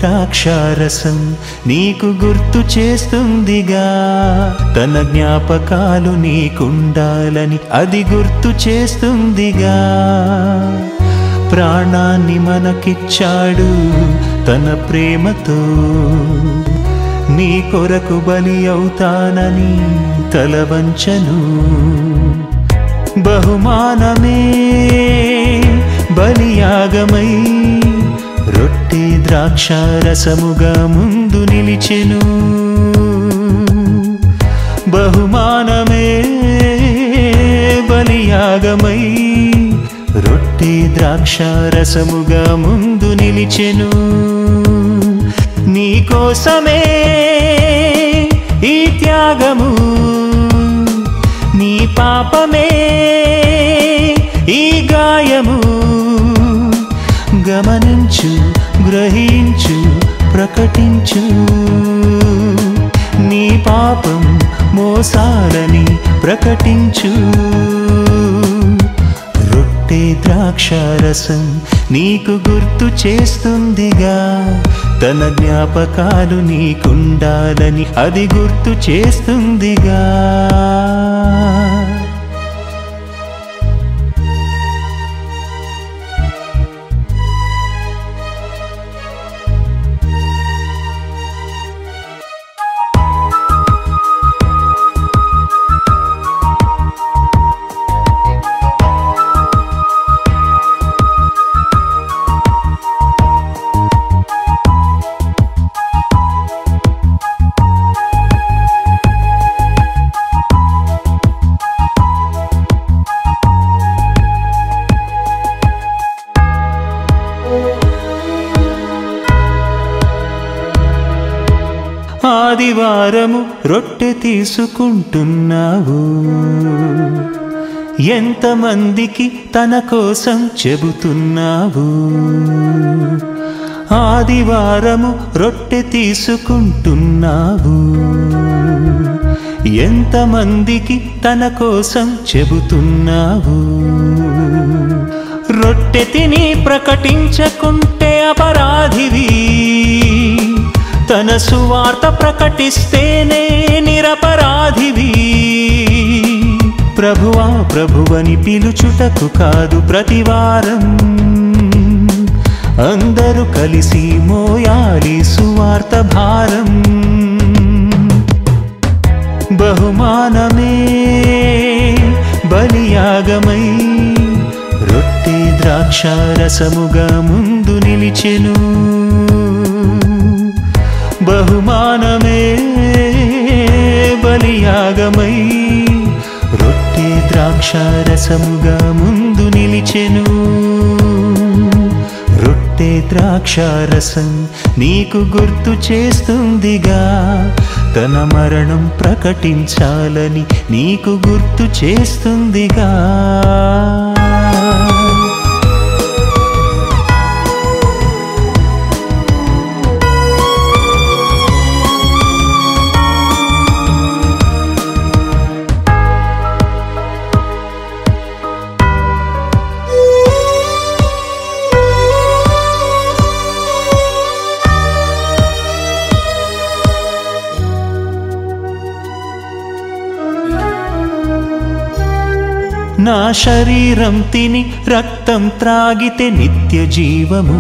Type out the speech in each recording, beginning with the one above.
ద్రాక్షారసం నీకు గుర్తు చేస్తుందిగా తన జ్ఞాపకాలు నీకుండాలని అది గుర్తు చేస్తుందిగా ప్రాణాన్ని మనకిచ్చాడు తన ప్రేమతో నీ కొరకు బలి అవుతానని తలవంచను బహుమానమే బలియాగమై రొట్టె ద్రాక్షారసముగా ముందు నిలిచెను బహుమానమే బలియాగమై రొట్టె ద్రాక్షారసముగా ముందు నిలిచెను నీకోసమే ఈ త్యాగము నీ పాపమే ఈ గాయము గమనించు గ్రహించు ప్రకటించు నీ పాపం మోసాలని ప్రకటించు రొట్టె ద్రాక్షారసం నీకు గుర్తు చేస్తుందిగా తన జ్ఞాపకాలు నీకుండాలని అది గుర్తు చేస్తుందిగా ఆదివారము రొట్టె తీసుకుంటున్నావు ఎంతమందికి తన కోసం చెబుతున్నావు ఆదివారము రొట్టె తీసుకుంటున్నావు ఎంతమందికి తన కోసం చెబుతున్నావు రొట్టె తిని ప్రకటించకుంటే అపరాధివి తన సువార్త ప్రకటిస్తేనే నిరపరాధివి ప్రభువా ప్రభువని పిలుచుటకు కాదు ప్రతివారం అందరూ కలిసి మోయాలి సువార్త భారం బహుమానమే బలియాగమై రొట్టె ద్రాక్షారసముగా ముందు నిలిచెను బహుమానమే బలియాగమై రొట్టె ద్రాక్షారసముగా ముందు నిలిచెను రొట్టె ద్రాక్షారసం నీకు గుర్తు చేస్తుందిగా తన మరణం ప్రకటించాలని నీకు గుర్తు చేస్తుందిగా నా శరీరం తిని రక్తం త్రాగితే నిత్య జీవము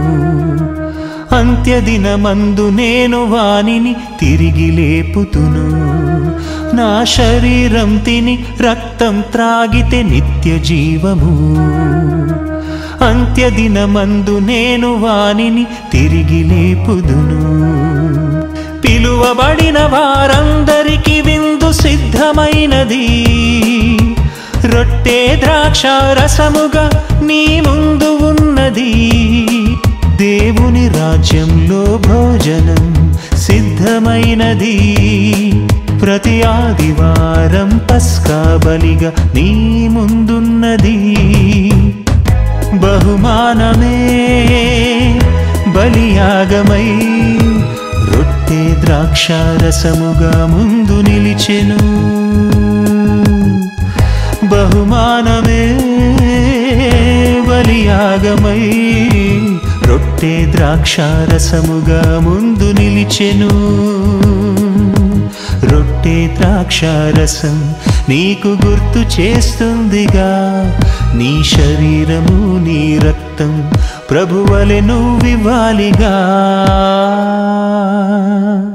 అంత్యదినమందు నేను వానిని తిరిగి లేపుతును నా శరీరం తిని రక్తం త్రాగితే నిత్య జీవము అంత్యదినమందు నేను వానిని తిరిగి లేపుదును పిలువబడిన వారందరికి విందు సిద్ధమైనది రొట్టె ద్రాక్ష రసముగా నీ ముందు ఉన్నది దేవుని రాజ్యంలో భోజనం సిద్ధమైనది ప్రతి ఆదివారం పస్కా బలిగా నీ ముందున్నది బహుమానమే బలియాగమై రొట్టె ద్రాక్షారసముగా ముందు నిలిచెను బహుమానమే బలియాగమై రొట్టె రొట్టె ద్రాక్షారసముగా ముందు నిలిచెను రొట్టె ద్రాక్షారసం నీకు గుర్తు చేస్తుందిగా నీ శరీరము నీ రక్తం ప్రభువలె నువ్వివ్వాలిగా